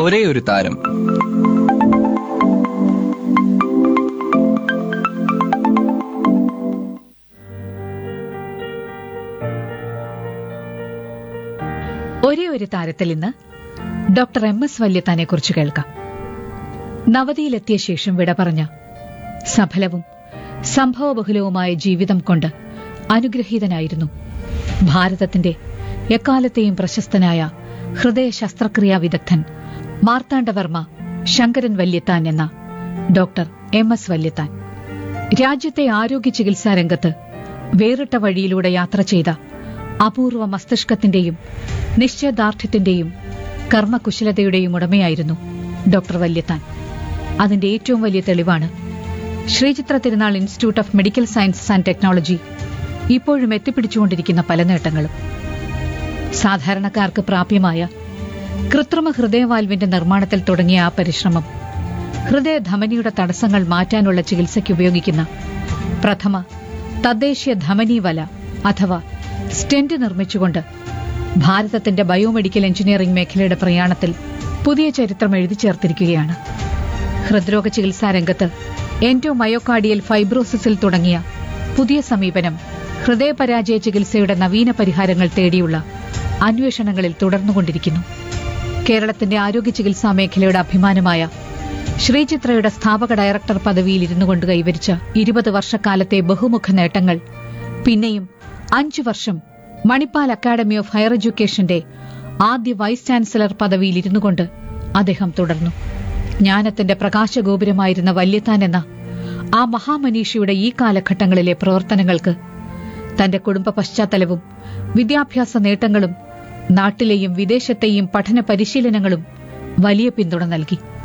ഒരേ ഒരു താരം ഒരേ ഒരു താരത്തിൽ ഇന്ന് ഡോക്ടർ എം എസ് വല്യത്താനെ കുറിച്ച് കേൾക്കാം നവതിയിലെത്തിയ ശേഷം വിട പറഞ്ഞ സഫലവും സംഭവബഹുലവുമായ ജീവിതം കൊണ്ട് അനുഗ്രഹീതനായിരുന്നു ഭാരതത്തിന്റെ എക്കാലത്തെയും പ്രശസ്തനായ ഹൃദയ ശസ്ത്രക്രിയാ വിദഗ്ധൻ മാർത്താണ്ഡവർമ്മ ശങ്കരൻ വല്യത്താൻ എന്ന ഡോക്ടർ എം എസ് വല്യത്താൻ രാജ്യത്തെ ആരോഗ്യ ചികിത്സാ രംഗത്ത് വേറിട്ട വഴിയിലൂടെ യാത്ര ചെയ്ത അപൂർവ മസ്തിഷ്കത്തിന്റെയും നിശ്ചയദാർഢ്യത്തിന്റെയും കർമ്മകുശലതയുടെയും ഉടമയായിരുന്നു ഡോക്ടർ വല്യത്താൻ അതിന്റെ ഏറ്റവും വലിയ തെളിവാണ് Sree Chitra Tirunal institute of medical sciences and technology ഇപ്പോഴും എത്തിപ്പിടിച്ചുകൊണ്ടിരിക്കുന്ന പല നേട്ടങ്ങളും സാധാരണക്കാർക്ക് പ്രാപ്യമായ കൃത്രിമ ഹൃദയവാൽവിന്റെ നിർമ്മാണത്തിൽ തുടങ്ങിയ ആ പരിശ്രമം ഹൃദയധമനിയുടെ തടസ്സങ്ങൾ മാറ്റാനുള്ള ചികിത്സയ്ക്ക് ഉപയോഗിക്കുന്ന പ്രഥമ തദ്ദേശീയ ധമനി വല അഥവാ സ്റ്റെന്റ് നിർമ്മിച്ചുകൊണ്ട് ഭാരതത്തിന്റെ ബയോമെഡിക്കൽ എഞ്ചിനീയറിംഗ് മേഖലയുടെ പ്രയാണത്തിൽ പുതിയ ചരിത്രം എഴുതി ചേർത്തിരിക്കുകയാണ് ഹൃദ്രോഗ ചികിത്സാ രംഗത്ത് എൻഡോ മയോകാർഡിയൽ ഫൈബ്രോസിസിൽ തുടങ്ങിയ പുതിയ സമീപനം ഹൃദയപരാജയ ചികിത്സയുടെ നവീന പരിഹാരങ്ങൾ തേടിയുള്ള അന്വേഷണങ്ങളിൽ തുടർന്നുകൊണ്ടിരിക്കുന്നു കേരളത്തിന്റെ ആരോഗ്യ ചികിത്സാ മേഖലയുടെ അഭിമാനമായ ശ്രീചിത്രയുടെ സ്ഥാപക ഡയറക്ടർ പദവിയിൽ ഇരുന്നു കൊണ്ട് കൈവരിച്ച ഇരുപത് വർഷക്കാലത്തെ ബഹുമുഖ നേട്ടങ്ങൾ പിന്നെയും അഞ്ചു വർഷം മണിപ്പാൽ അക്കാദമി ഓഫ് ഹയർ എഡ്യൂക്കേഷന്റെ ആദ്യ വൈസ് ചാൻസലർ പദവിയിൽ ഇരുന്നു കൊണ്ട് അദ്ദേഹം തുടർന്നു ജ്ഞാനത്തിന്റെ പ്രകാശഗോപുരമായിരുന്ന വല്യത്താൻ എന്ന ആ മഹാമനീഷിയുടെ ഈ കാലഘട്ടങ്ങളിലെ പ്രവർത്തനങ്ങൾക്ക് തന്റെ കുടുംബ പശ്ചാത്തലവും വിദ്യാഭ്യാസ നേട്ടങ്ങളും നാട്ടിലെയും വിദേശത്തെയും പഠന പരിശീലനങ്ങളും വലിയ പിന്തുണ നൽകി